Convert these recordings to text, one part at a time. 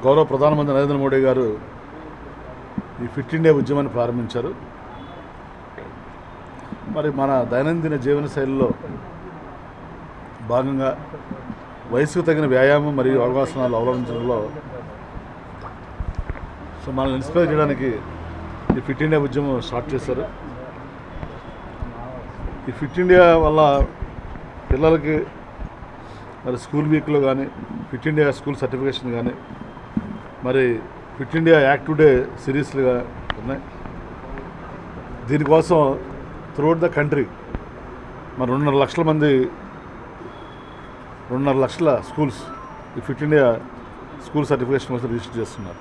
గౌరవ ప్రధానమంత్రి నరేంద్ర మోడీ గారు ఈ ఫిట్ ఇండియా ఉద్యమాన్ని ప్రారంభించారు మరి మన దైనందిన జీవన శైలిలో భాగంగా వయసుకు తగిన వ్యాయామం మరియు యోగాసనాలు అవలంబించడంలో సో మనల్ని ఇన్స్పైర్ చేయడానికి ఈ ఫిట్ ఇండియా ఉద్యమం స్టార్ట్ చేశారు ఈ ఫిట్ ఇండియా వల్ల పిల్లలకి మరి స్కూల్ వీక్లో కానీ ఫిట్ ఇండియా స్కూల్ సర్టిఫికేషన్ కానీ మరి ఫిట్ ఇండియా యాక్టివ్ డే సిరీస్లుగా ఉన్నాయి దీనికోసం త్రూఅవుట్ ద కంట్రీ మరి రెండున్నర లక్షల మంది రెండున్నర లక్షల స్కూల్స్ ఈ ఫిట్ ఇండియా స్కూల్ సర్టిఫికేషన్ కోసం రిజిస్టర్ చేస్తున్నారు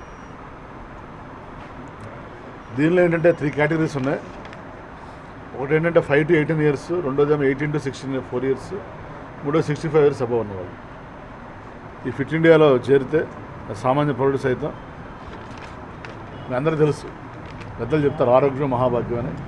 దీనిలో ఏంటంటే త్రీ కేటగిరీస్ ఉన్నాయి ఒకటి ఏంటంటే ఫైవ్ టు ఎయిటీన్ ఇయర్స్ రెండోది ఏమో eighteen to sixty four years మూడో సిక్స్టీ ఫైవ్ ఇయర్స్ అబవ్ ఉన్నవాళ్ళు ఈ ఫిట్ ఇండియాలో చేరితే సామాన్య పౌరుడు సైతం మీ అందరికీ తెలుసు పెద్దలు చెప్తారు ఆరోగ్యం మహాభాగ్యం అని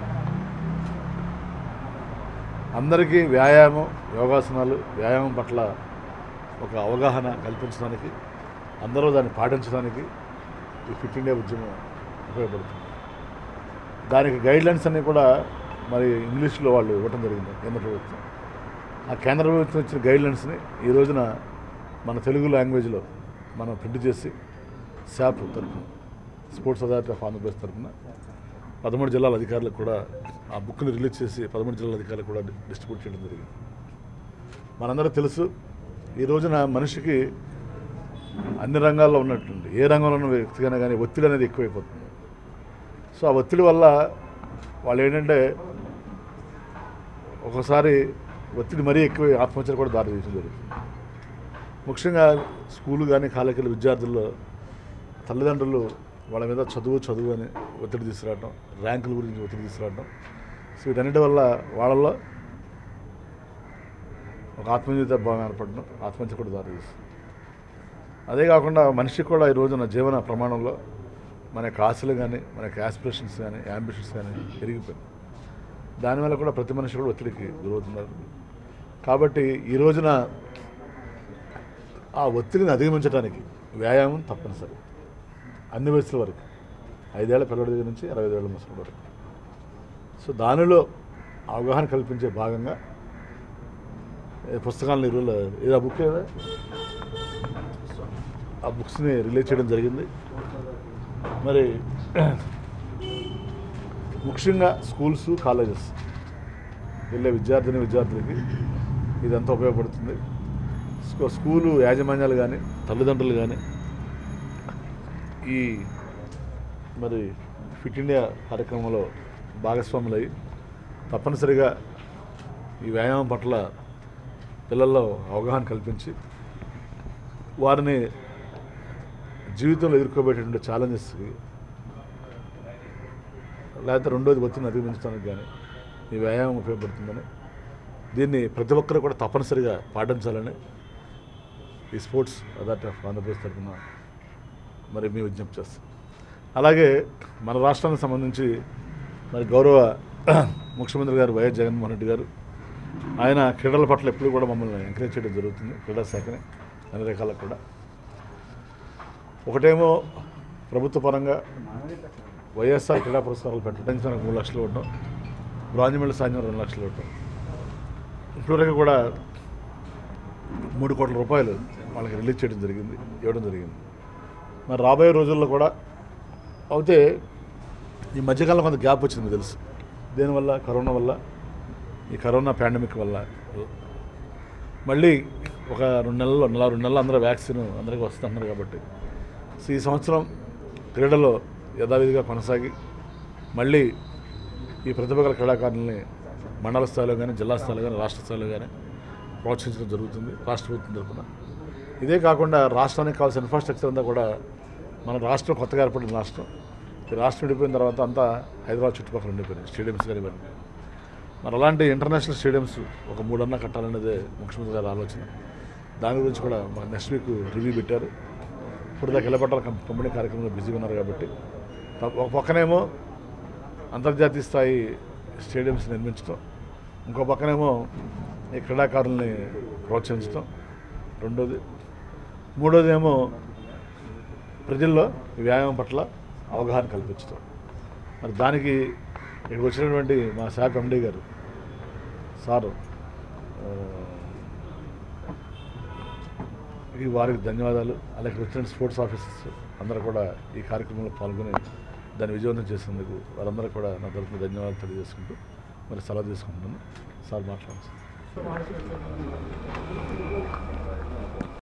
అందరికీ వ్యాయామం యోగాసనాలు వ్యాయామం పట్ల ఒక అవగాహన కల్పించడానికి అందరూ దాన్ని పాటించడానికి ఈ ఫిట్ ఇండియా ఉద్యమం ఉపయోగపడుతుంది దానికి గైడ్లైన్స్ అన్నీ కూడా మరి ఇంగ్లీష్లో వాళ్ళు ఇవ్వటం జరిగింది కేంద్ర ప్రభుత్వం ఆ కేంద్ర ప్రభుత్వం ఇచ్చిన గైడ్లైన్స్ని ఈ రోజున మన తెలుగు లాంగ్వేజ్లో మనం ప్రింట్ చేసి శాప్ తరఫున స్పోర్ట్స్ అథారిటీ ఆఫ్ ఆంధ్రప్రదేశ్ తరఫున పదమూడు జిల్లాల అధికారులకు కూడా ఆ బుక్ని రిలీజ్ చేసి పదమూడు జిల్లాల అధికారులకు కూడా డిస్ట్రిబ్యూట్ చేయడం జరిగింది మనందరూ తెలుసు ఈ రోజున మనిషికి అన్ని రంగాల్లో ఉన్నట్టుంది ఏ రంగంలో ఉన్న వ్యక్తికైనా కానీ ఒత్తిడి అనేది ఎక్కువైపోతుంది సో ఆ ఒత్తిడి వల్ల వాళ్ళు ఏంటంటే ఒకసారి ఒత్తిడి మరీ ఎక్కువ ఆత్మహత్యలు కూడా దారి తీయడం జరుగుతుంది ముఖ్యంగా స్కూలు కానీ కాలేజీల విద్యార్థుల్లో తల్లిదండ్రులు వాళ్ళ మీద చదువు చదువు అని ఒత్తిడి తీసుకురావడం ర్యాంకుల గురించి ఒత్తిడి తీసుకురావడం సో వీటన్నిటి వల్ల వాళ్ళల్లో ఒక ఆత్మీయత భావం ఏర్పడడం ఆత్మహత్య కూడా దారి తీస్తుంది అదే కాకుండా మనిషికి కూడా ఈ రోజున జీవన ప్రమాణంలో మన యొక్క ఆశలు కానీ మన యొక్క యాస్పిరేషన్స్ కానీ యాంబిషన్స్ కానీ పెరిగిపోయింది దానివల్ల కూడా ప్రతి మనిషి కూడా ఒత్తిడికి గురవుతున్నారు కాబట్టి ఈ రోజున ఆ ఒత్తిడిని అధిగమించడానికి వ్యాయామం తప్పనిసరి అన్ని వయసుల వరకు ఐదేళ్ల పిల్లడి దగ్గర నుంచి అరవై ఏళ్ళ ముసలి వరకు సో దానిలో అవగాహన కల్పించే భాగంగా ఏ పుస్తకాలను ఇరువుల ఏదో ఆ బుక్ ఏదా ఆ బుక్స్ని రిలీజ్ చేయడం జరిగింది మరి ముఖ్యంగా స్కూల్స్ కాలేజెస్ వెళ్ళే విద్యార్థిని విద్యార్థులకి ఇదంతా ఉపయోగపడుతుంది స్కూ- స్కూలు యాజమాన్యాలు కానీ తల్లిదండ్రులు కానీ ఈ మరి ఫిట్ ఇండియా కార్యక్రమంలో భాగస్వాములై తప్పనిసరిగా ఈ వ్యాయామం పట్ల పిల్లల్లో అవగాహన కల్పించి వారిని జీవితంలో ఎదుర్కోబోయేటటువంటి ఛాలెంజెస్కి లేకపోతే రెండోది ఒత్తిడిని అధిగమించడానికి కానీ ఈ వ్యాయామం ఉపయోగపడుతుందని దీన్ని ప్రతి ఒక్కరు కూడా తప్పనిసరిగా పాటించాలని ఈ స్పోర్ట్స్ అథారిటీ ఆఫ్ ఆంధ్రప్రదేశ్ తరఫున మరి మీ విజ్ఞప్తి చేస్తాం అలాగే మన రాష్ట్రానికి సంబంధించి మరి గౌరవ ముఖ్యమంత్రి గారు వైఎస్ జగన్మోహన్ రెడ్డి గారు ఆయన క్రీడల పట్ల ఎప్పుడు కూడా మమ్మల్ని ఎంకరేజ్ చేయడం జరుగుతుంది క్రీడా శాఖని అన్ని రకాలకు కూడా ఒకటేమో ప్రభుత్వ పరంగా వైఎస్ఆర్ క్రీడా పురస్కారాలు పెట్టడానికి మూడు లక్షలు ఇవ్వడం బ్రాంజ్ మెడల్ సాధ్యం రెండు లక్షలు ఇవ్వడం ఇప్పటివరకు కూడా మూడు కోట్ల రూపాయలు వాళ్ళకి రిలీజ్ చేయడం జరిగింది ఇవ్వడం జరిగింది మరి రాబోయే రోజుల్లో కూడా అయితే ఈ మధ్యకాలంలో కొంత గ్యాప్ వచ్చింది మీకు తెలుసు దేనివల్ల కరోనా వల్ల ఈ కరోనా పాండమిక్ వల్ల మళ్ళీ ఒక రెండు నెలల్లో నెల రెండు నెలలు అందరూ వ్యాక్సిన్ అందరికీ వస్తున్నారు కాబట్టి సో ఈ సంవత్సరం క్రీడలో యథావిధిగా కొనసాగి మళ్ళీ ఈ ప్రతిభ గల క్రీడాకారుల్ని మండల స్థాయిలో కానీ జిల్లా స్థాయిలో కానీ రాష్ట్ర స్థాయిలో కానీ ప్రోత్సహించడం జరుగుతుంది రాష్ట్ర ప్రభుత్వం తరఫున ఇదే కాకుండా రాష్ట్రానికి కావాల్సిన ఇన్ఫ్రాస్ట్రక్చర్ అంతా కూడా మన రాష్ట్రం కొత్తగా ఏర్పడిన రాష్ట్రం ఈ రాష్ట్రం విడిపోయిన తర్వాత అంతా హైదరాబాద్ చుట్టుపక్కల ఉండిపోయినాయి స్టేడియంస్ కానీ ఇవన్నీ మరి అలాంటి ఇంటర్నేషనల్ స్టేడియంస్ ఒక మూడన్నా కట్టాలనేదే ముఖ్యమంత్రి గారి ఆలోచన దాని గురించి కూడా నెక్స్ట్ వీక్ రివ్యూ పెట్టారు ఇప్పుడు దాకా ఇళ్ళపట్టాల కం- పంపిణీ కార్యక్రమంలో బిజీగా ఉన్నారు కాబట్టి ప- ఒక పక్కనేమో అంతర్జాతీయ స్థాయి స్టేడియంస్ నిర్మించడం ఇంకో పక్కనేమో ఈ క్రీడాకారుల్ని ప్రోత్సహించడం రెండోది మూడోది ఏమో ప్రజల్లో ఈ వ్యాయామం పట్ల అవగాహన కల్పించడం మరి దానికి ఇక్కడికి వచ్చినటువంటి మా శాఖ ఎండీ గారు సారు ఆ, ఈ వారికి ధన్యవాదాలు అలాగే వచ్చిన స్పోర్ట్స్ ఆఫీసర్స్ అందరూ కూడా ఈ కార్యక్రమంలో పాల్గొని దాన్ని విజయవంతం చేసినందుకు వారందరూ కూడా నా తరఫున ధన్యవాదాలు తెలియజేసుకుంటూ మరి సెలవు తీసుకుంటున్నాను సార్ మాట్లాడండి సార్